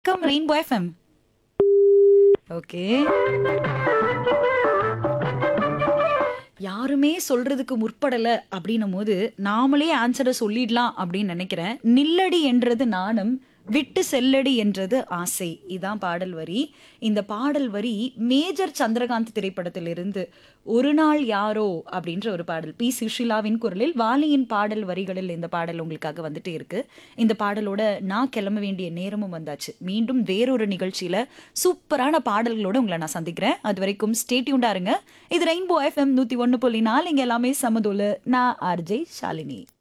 வணக்கம் rainbow FM okay யாருமே சொல்றதுக்கு முற்படல அப்படின்னும் போது நாமளே ஆன்சரை சொல்லிடலாம் அப்படின்னு நினைக்கிறேன் நில்லடி என்றது நாணம் விட்டு செல்லடி என்றது ஆசை இதான் பாடல் வரி இந்த பாடல் வரி மேஜர் சந்திரகாந்த் திரைப்படத்திலிருந்து ஒரு நாள் யாரோ அப்படின்ற ஒரு பாடல் பி சுஷிலாவின் குரலில் வாலியின் பாடல் வரிகளில் இந்த பாடல் உங்களுக்காக வந்துட்டு இருக்கு இந்த பாடலோட நான் கிளம்ப வேண்டிய நேரமும் வந்தாச்சு மீண்டும் வேறொரு நிகழ்ச்சியில சூப்பரான பாடல்களோட உங்களை நான் சந்திக்கிறேன் அது வரைக்கும் ஸ்டேட்யூண்டா இருங்க இது ரெயின்போ எஃப்எம் நூத்தி ஒன்னு புள்ளி நாலு இங்க எல்லாமே சமதோல நான் ஆர்ஜே ஷாலினி